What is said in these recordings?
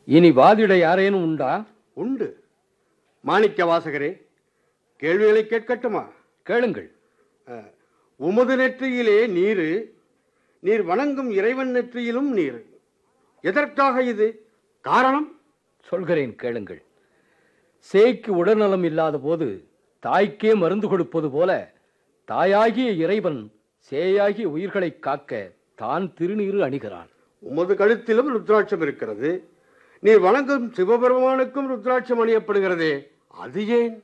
இனி வாதிட யாரேனும் உண்டா உண்டு மாணிக்க வாசகரே கேள்விகளை கேட்கட்டுமா கேளுங்கள் அஹ், உமது நெற்றியிலே நீரு நீர் வணங்கும் இறைவன் நெற்றியிலும் நீர் எதற்காக இது காரணம் சொல்கிறேன் கேளுங்கள் சேய்க்கு உடல்நலம் இல்லாத போது தாய்க்கே மருந்து கொடுப்பது போல தாயாகிய இறைவன் சேயாகிய உயிர்களை காக்க தான் திருநீறு அணிகிறான் உமது கழுத்திலும் ருத்ராட்சம் இருக்கிறது நீர் வணங்கும் சிவபெருமானுக்கும் ருத்ராட்சம் அணியப்படுகிறதே அது ஏன்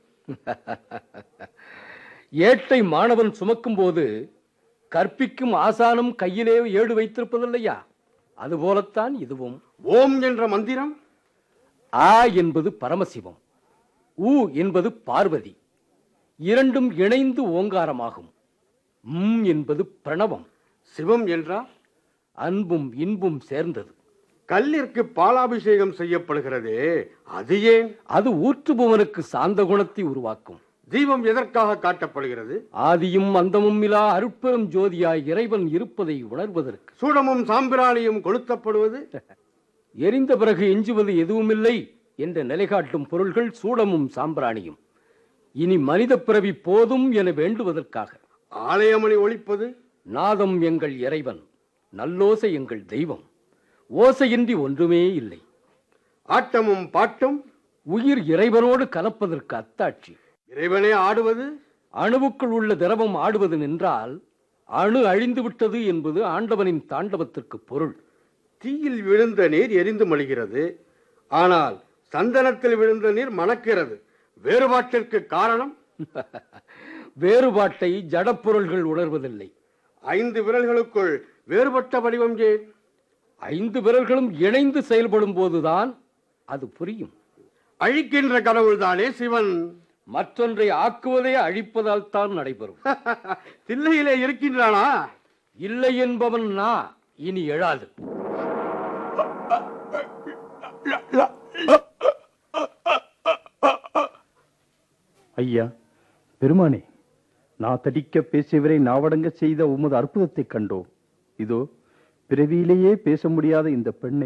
ஏட்டை மாணவன் சுமக்கும் போது கற்பிக்கும் ஆசானம் கையிலே ஏடு வைத்திருப்பதில்லையா அதுபோலத்தான் இதுவும் ஓம் என்ற மந்திரம் ஆ என்பது பரமசிவம் ஊ என்பது பார்வதி இரண்டும் இணைந்து ஓங்காரமாகும் ம் என்பது பிரணவம் சிவம் என்றால் அன்பும் இன்பும் சேர்ந்தது கல்லிற்கு பாலாபிஷேகம் செய்யப்படுகிறதே அது ஏன் அது ஊற்றுபவனுக்கு சாந்த குணத்தை உருவாக்கும் தீபம் எதற்காக காட்டப்படுகிறது ஆதியும் அந்தமும் இலா அருட்பெரும் ஜோதியாய் இறைவன் இருப்பதை உணர்வதற்கு சூடமும் சாம்பிராணியும் கொளுத்தப்படுவது எரிந்த பிறகு எஞ்சுவது எதுவுமில்லை என்ற நிலைகாட்டும் பொருள்கள் சூடமும் சாம்பிராணியும் இனி மனித பிறவி போதும் என வேண்டுவதற்காக ஆலயமணி ஒழிப்பது நாதம் எங்கள் இறைவன் நல்லோசை எங்கள் தெய்வம் ஓசையின்றி ஒன்றுமே இல்லை ஆட்டமும் பாட்டும் உயிர் இறைவனோடு கலப்பதற்கு அத்தாட்சி இறைவனே ஆடுவது அணுவுக்குள் உள்ள திரவம் ஆடுவது நின்றால் அணு அழிந்து விட்டது என்பது ஆண்டவனின் தாண்டவத்திற்கு பொருள் தீயில் விழுந்த நீர் எரிந்து மொழிகிறது ஆனால் சந்தனத்தில் விழுந்த நீர் மணக்கிறது வேறுபாட்டிற்கு காரணம் வேறுபாட்டை ஜடப்பொருள்கள் உணர்வதில்லை ஐந்து விரல்களுக்குள் வேறுபட்ட வடிவம் ஏன் ஐந்து விரல்களும் இணைந்து செயல்படும் போதுதான் அது புரியும் அழிக்கின்ற கடவுள்தானே சிவன் மற்றொன்றை ஆக்குவதே அழிப்பதால் தான் நடைபெறும் தில்லையிலே இருக்கின்றானா இல்லை என்பவன் நா இனி எழாது ஐயா பெருமானே நான் தடிக்க பேசியவரை நாவடங்க செய்த உமது அற்புதத்தைக் கண்டோம் இதோ பிறவியிலேயே பேச முடியாத இந்த பெண்ணை